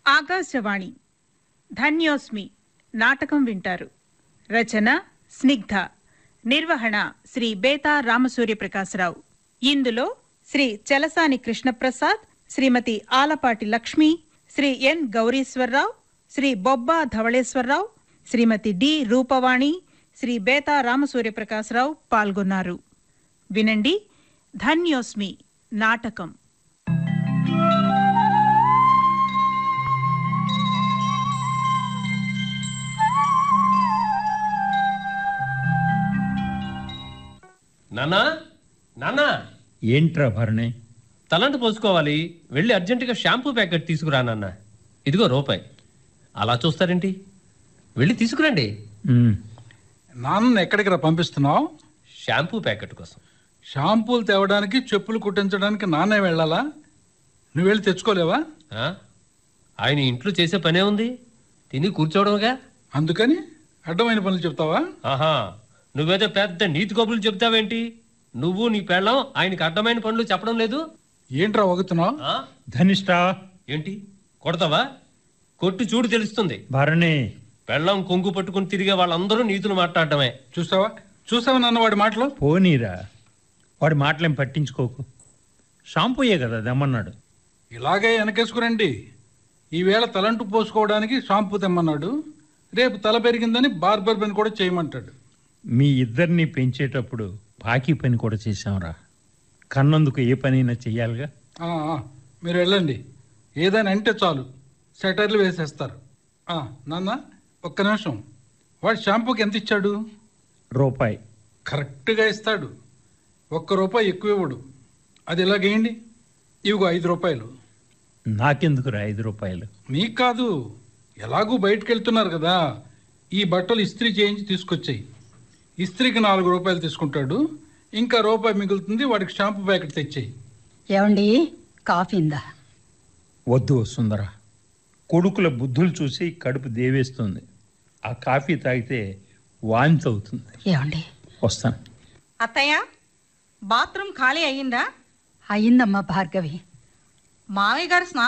ఆకాశవాణి ధన్యోస్మి నాటకం వింటారు రచన స్నిగ్ధ నిర్వహణ శ్రీ బేతా రామసూర్య ప్రకాశరావు ఇందులో శ్రీ చలసాని కృష్ణప్రసాద్ శ్రీమతి ఆలపాటి లక్ష్మి శ్రీ ఎన్ గౌరీశ్వరరావు శ్రీ బొబ్బా ధవళేశ్వరరావు శ్రీమతి డి రూపవాణి శ్రీ బేతా రామసూర్య ప్రకాశరావు పాల్గొన్నారు వినండి ధన్యోస్మి నాటకం నాన్నా నాన్నా ఏంట్రా భరణి తలంటు పోసుకోవాలి వెళ్ళి అర్జెంటుగా షాంపూ ప్యాకెట్ తీసుకురా నాన్న ఇదిగో రూపాయి అలా చూస్తారేంటి వెళ్ళి తీసుకురండి ఉమ్, నాన్న ఎక్కడికి రా పంపిస్తున్నావు షాంపూ ప్యాకెట్ కోసం షాంపూలు తేవడానికి చెప్పులు కుట్టించడానికి నాన్నే వెళ్ళాలా నువ్వు వెళ్ళి తెచ్చుకోలేవా ఆ? ఆయన ఇంట్లో చేసే పనే ఉంది తిని కూర్చోవడముగా అందుకని అడ్డమైన పనులు చెప్తావా ఆహా నువ్వేదో పెద్ద నీతి కబుర్లు చెప్తావేంటి నువ్వు నీ పెళ్ళం ఆయనకి అడ్డమైన పనులు చెప్పడం లేదు ఏంట్రా వగుతున్నావు ఆ? ధనిష్ట ఏంటి కొడతావా కొట్టు చూడు తెలుస్తుంది భరణి పెళ్ళం కొంగు పట్టుకుని తిరిగే వాళ్ళందరూ నీతులు మాట్లాడటమే చూసావా చూసావా నాన్న వాడి మాటలు పోనీరా వాడి మాటలేం పట్టించుకోకు షాంపూయే కదా దమ్మన్నాడు ఇలాగే వెనకేసుకురండి ఈవేళ తలంటు పోసుకోవడానికి షాంపూ తెమ్మన్నాడు రేపు తల పెరిగిందని బార్బర్ పని కూడా చేయమంటాడు మీ ఇద్దరిని పెంచేటప్పుడు బాకీ పని కూడా చేశాంరా కన్నందుకు ఏ పనైనా చెయ్యాలిగా ఆ, ఆ, మీరు వెళ్ళండి ఏదైనా అంటే చాలు సెటర్లు వేసేస్తారు ఆ, నాన్న ఒక్క నిమిషం వాడు షాంపూకి ఎంత ఇచ్చాడు రూపాయి కరెక్ట్గా ఇస్తాడు ఒక్క రూపాయి ఎక్కువ ఇవ్వడు అది ఇలాగేయండి ఇవిగో ఐదు రూపాయలు నాకెందుకురా ఐదు రూపాయలు నీకు కాదు ఎలాగూ బయటకు వెళ్తున్నారు కదా ఈ బట్టలు ఇస్త్రీ చేయించి తీసుకొచ్చాయి ఇస్త్రీకి నాలుగు రూపాయలు తీసుకుంటాడు ఇంకా రూపాయి మిగులుతుంది వాడికి షాంపూ ప్యాకెట్ తెచ్చాయి ఏమండి కాఫీ ఇందా వద్దు సుందర కొడుకుల బుద్ధులు చూసి కడుపు దేవేస్తుంది ఆ కాఫీ తాగితే వాంతి అవుతుంది ఏమండి వస్తాను అత్తయ్య బాత్రూమ్ ఖాళీ అయ్యిందా అయ్యిందమ్మా భార్గవి మావయ్య గారు స్నానం